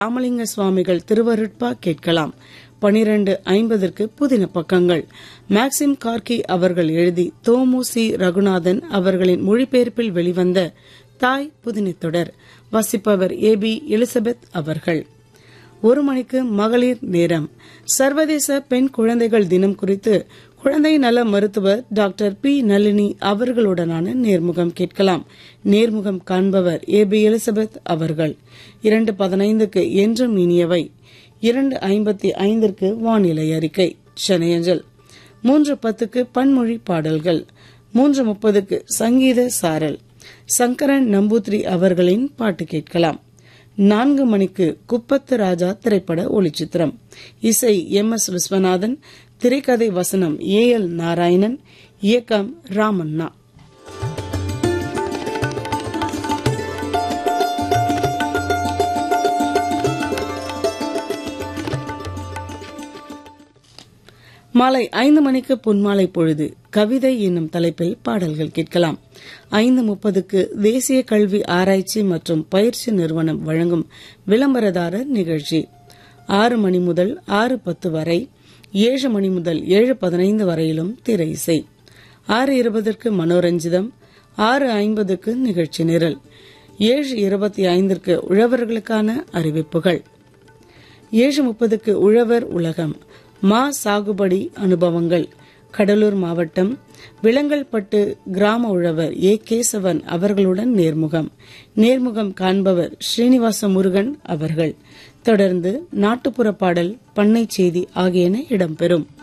ராமலிங்க சுவாமிகள் திருவருட்பா கேட்கலாம் பனிரெண்டு ஐம்பதற்கு புதின பக்கங்கள் மேக்சிம் கார்கி அவர்கள் எழுதி தோமு சி ரகுநாதன் அவர்களின் மொழிபெயர்ப்பில் வெளிவந்த தாய் புதினத் தொடர் வசிப்பவர் ஏ பி எலிசபெத் அவர்கள் ஒரு மணிக்கு மகளிர் நேரம் சர்வதேச பெண் குழந்தைகள் தினம் குறித்து குழந்தை நல மருத்துவர் டாக்டர் பி நளினி அவர்களுடனான நேர்முகம் கேட்கலாம் நேர்முகம் காண்பவர் ஏ பி எலிசபெத் அவர்கள் இரண்டு பதினைந்துக்கு என்றும் இனியவை இரண்டு ஐம்பத்தி ஐந்திற்கு வானிலை அறிக்கை சென்னையஞ்சல் மூன்று பத்துக்கு பன்மொழி பாடல்கள் மூன்று முப்பதுக்கு சங்கீத சாரல் சங்கரன் நம்பூத்ரி அவர்களின் பாட்டு கேட்கலாம் நான்கு மணிக்கு குப்பத்து ராஜா திரைப்பட ஒளிச்சித்திரம் இசை எம் எஸ் விஸ்வநாதன் திரைக்கதை வசனம் ஏ எல் நாராயணன் இயக்கம் ராமண்ணா மாலை ஐந்து மணிக்கு பொன்மாலை பொழுது கவிதை என்னும் தலைப்பில் பாடல்கள் கேட்கலாம் ஐந்து முப்பதுக்கு தேசிய கல்வி ஆராய்ச்சி மற்றும் பயிற்சி நிறுவனம் வழங்கும் விளம்பரதாரர் நிகழ்ச்சி ஆறு மணி முதல் ஆறு பத்து வரை ஏழு மணி முதல் ஏழு பதினைந்து வரையிலும் திரை இசை ஆறு இருபதற்கு மனோரஞ்சிதம் ஆறு ஐம்பதுக்கு நிகழ்ச்சி நிரல் ஏழு இருபத்தி ஐந்திற்கு உழவர்களுக்கான அறிவிப்புகள் ஏழு முப்பதுக்கு உழவர் உலகம் மா சாகுபடி அனுபவங்கள் கடலூர் மாவட்டம் விலங்கல்பட்டு கிராம உழவர் ஏ கேசவன் அவர்களுடன் நேர்முகம் நேர்முகம் காண்பவர் ஸ்ரீனிவாச முருகன் அவர்கள் தொடர்ந்து நாட்டுப்புற பாடல் பண்ணை செய்தி ஆகியன இடம்பெறும்